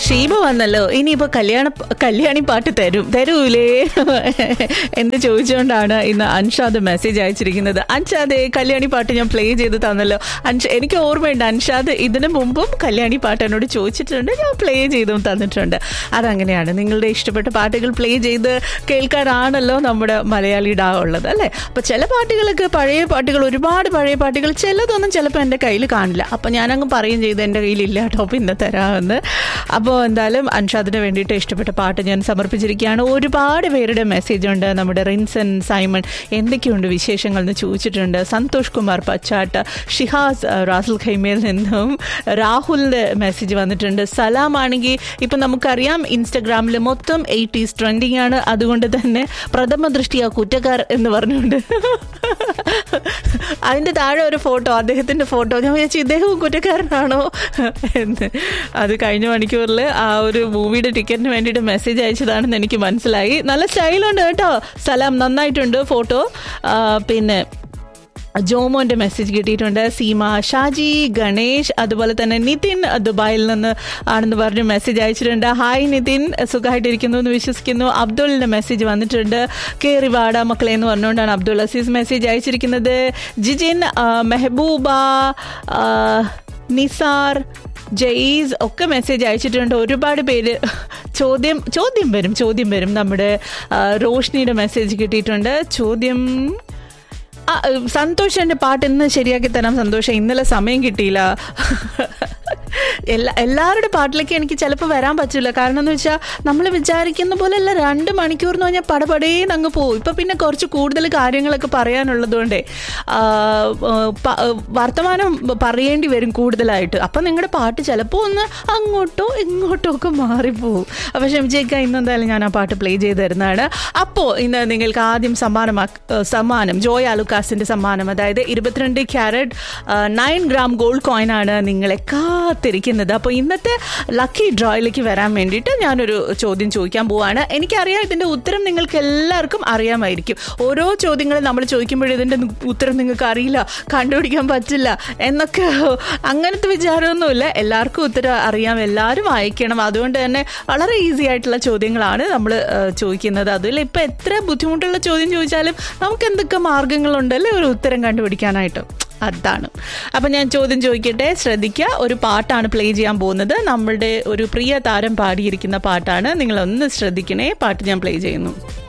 ഷീബ വന്നല്ലോ ഇനിയിപ്പോ കല്യാണ കല്യാണി പാട്ട് തരും തരൂലേ എന്ന് ചോദിച്ചുകൊണ്ടാണ് ഇന്ന് അൻഷാദ് മെസ്സേജ് അയച്ചിരിക്കുന്നത് അൻഷാദ് കല്യാണി പാട്ട് ഞാൻ പ്ലേ ചെയ്ത് തന്നല്ലോ അൻഷ എനിക്ക് ഓർമ്മയുണ്ട് അൻഷാദ് ഇതിനു മുമ്പും കല്യാണി പാട്ട് എന്നോട് ചോദിച്ചിട്ടുണ്ട് ഞാൻ പ്ലേ ചെയ്തും തന്നിട്ടുണ്ട് അതങ്ങനെയാണ് നിങ്ങളുടെ ഇഷ്ടപ്പെട്ട പാട്ടുകൾ പ്ലേ ചെയ്ത് കേൾക്കാനാണല്ലോ നമ്മുടെ മലയാളി ഡാ ഉള്ളത് അല്ലേ അപ്പൊ ചില പാട്ടുകളൊക്കെ പഴയ പാട്ടുകൾ ഒരുപാട് പഴയ പാട്ടുകൾ ചിലതൊന്നും ചിലപ്പോൾ എൻ്റെ കയ്യിൽ കാണില്ല അപ്പൊ ഞാനങ്ങ് പറയും ചെയ്ത് എൻ്റെ കയ്യിലില്ല കേട്ടോ പിന്നെ തരാമെന്ന് അപ്പോൾ എന്തായാലും അൻഷാദിന് വേണ്ടിയിട്ട് ഇഷ്ടപ്പെട്ട പാട്ട് ഞാൻ സമർപ്പിച്ചിരിക്കുകയാണ് ഒരുപാട് പേരുടെ മെസ്സേജ് ഉണ്ട് നമ്മുടെ റിൻസൻ സൈമൺ എന്തൊക്കെയുണ്ട് വിശേഷങ്ങൾ എന്ന് ചോദിച്ചിട്ടുണ്ട് സന്തോഷ് കുമാർ പച്ചാട്ട് ഷിഹാസ് അഹ്, റാസുൽ ഖൈമയിൽ നിന്നും രാഹുലിൻ്റെ മെസ്സേജ് വന്നിട്ടുണ്ട് സലാം ആണെങ്കിൽ ഇപ്പം നമുക്കറിയാം ഇൻസ്റ്റഗ്രാമിൽ മൊത്തം എയ്റ്റീസ് ട്രെൻഡിങ് ആണ് അതുകൊണ്ട് തന്നെ പ്രഥമ ദൃഷ്ടിയ കുറ്റക്കാർ എന്ന് പറഞ്ഞുകൊണ്ട് അതിൻ്റെ താഴെ ഒരു ഫോട്ടോ അദ്ദേഹത്തിൻ്റെ ഫോട്ടോ ഞാൻ വിചാരിച്ചു ഇദ്ദേഹവും കുറ്റക്കാരനാണോ എന്ന് അത് കഴിഞ്ഞ മണിക്കൂറിൽ ആ ഒരു മൂവിയുടെ ടിക്കറ്റിന് വേണ്ടിയിട്ട് മെസ്സേജ് അയച്ചതാണെന്ന് എനിക്ക് മനസ്സിലായി നല്ല സ്റ്റൈലുണ്ട് കേട്ടോ സലാം നന്നായിട്ടുണ്ട് ഫോട്ടോ പിന്നെ ജോമോന്റെ മെസ്സേജ് കിട്ടിയിട്ടുണ്ട് സീമ ഷാജി ഗണേഷ് അതുപോലെ തന്നെ നിതിൻ ദുബായിൽ നിന്ന് ആണെന്ന് പറഞ്ഞ് മെസ്സേജ് അയച്ചിട്ടുണ്ട് ഹായ് നിതിൻ സുഖമായിട്ടിരിക്കുന്നു എന്ന് വിശ്വസിക്കുന്നു അബ്ദുളിന്റെ മെസ്സേജ് വന്നിട്ടുണ്ട് കേറിവാട മക്കളെ എന്ന് പറഞ്ഞുകൊണ്ടാണ് അബ്ദുൾ അസീസ് മെസ്സേജ് അയച്ചിരിക്കുന്നത് ജിജിൻ ആ, മെഹബൂബ ആ, നിസാർ ജെയ്സ് ഒക്കെ മെസ്സേജ് അയച്ചിട്ടുണ്ട് ഒരുപാട് പേര് ചോദ്യം ചോദ്യം വരും ചോദ്യം വരും നമ്മുടെ ആ, റോഷ്നിയുടെ മെസ്സേജ് കിട്ടിയിട്ടുണ്ട് ചോദ്യം ആ, സന്തോഷ് എൻ്റെ പാട്ട് ഇന്ന് ശരിയാക്കി തരാം സന്തോഷം ഇന്നലെ സമയം കിട്ടിയില്ല എല്ലാ എല്ലാവരുടെ പാട്ടിലേക്ക് എനിക്ക് ചിലപ്പോൾ വരാൻ പറ്റില്ല കാരണം എന്ന് വെച്ചാൽ നമ്മൾ വിചാരിക്കുന്ന പോലെ അല്ല രണ്ട് മണിക്കൂർ എന്ന് പറഞ്ഞാൽ പടപടേന്ന് അങ്ങ് പോകും ഇപ്പം പിന്നെ കുറച്ച് കൂടുതൽ കാര്യങ്ങളൊക്കെ പറയാനുള്ളതുകൊണ്ടേ ആ, ആ, പ- വർത്തമാനം പറയേണ്ടി വരും കൂടുതലായിട്ട് അപ്പം നിങ്ങളുടെ പാട്ട് ചിലപ്പോൾ ഒന്ന് അങ്ങോട്ടോ ഇങ്ങോട്ടോ ഒക്കെ മാറിപ്പോവും അപ്പോൾ ക്ഷമിച്ചേക്കാം ഇന്ന് എന്തായാലും ഞാൻ ആ പാട്ട് പ്ലേ ചെയ്ത് തരുന്നതാണ് അപ്പോൾ ഇന്ന് നിങ്ങൾക്ക് ആദ്യം സമ്മാനമാ സമ്മാനം ജോയ് ആലുക്കാസിൻ്റെ സമ്മാനം അതായത് ഇരുപത്തിരണ്ട് ക്യാരറ്റ് നയൻ ഗ്രാം ഗോൾഡ് കോയിനാണ് നിങ്ങളെ കാത്തിരിക്കുന്നത് അപ്പോൾ ഇന്നത്തെ ലക്കി ഡ്രോയിലേക്ക് വരാൻ വേണ്ടിയിട്ട് ഞാനൊരു ചോദ്യം ചോദിക്കാൻ പോവാണ് എനിക്കറിയാം ഇതിൻ്റെ ഉത്തരം നിങ്ങൾക്ക് എല്ലാവർക്കും അറിയാമായിരിക്കും ഓരോ ചോദ്യങ്ങളും നമ്മൾ ചോദിക്കുമ്പോഴും ഇതിൻ്റെ ഉത്തരം നിങ്ങൾക്ക് അറിയില്ല കണ്ടുപിടിക്കാൻ പറ്റില്ല എന്നൊക്കെ അങ്ങനത്തെ വിചാരമൊന്നുമില്ല എല്ലാവർക്കും ഉത്തരം അറിയാം എല്ലാവരും അയക്കണം അതുകൊണ്ട് തന്നെ വളരെ ഈസി ആയിട്ടുള്ള ചോദ്യങ്ങളാണ് നമ്മൾ ചോദിക്കുന്നത് അതിൽ ഇപ്പം എത്ര ബുദ്ധിമുട്ടുള്ള ചോദ്യം ചോദിച്ചാലും നമുക്ക് എന്തൊക്കെ മാർഗങ്ങളുണ്ടല്ലേ ഒരു ഉത്തരം കണ്ടുപിടിക്കാനായിട്ട് അതാണ് അപ്പം ഞാൻ ചോദ്യം ചോദിക്കട്ടെ ശ്രദ്ധിക്കുക ഒരു പാട്ടാണ് പ്ലേ ചെയ്യാൻ പോകുന്നത് നമ്മളുടെ ഒരു പ്രിയ താരം പാടിയിരിക്കുന്ന പാട്ടാണ് നിങ്ങളൊന്ന് ശ്രദ്ധിക്കണേ പാട്ട് ഞാൻ പ്ലേ ചെയ്യുന്നു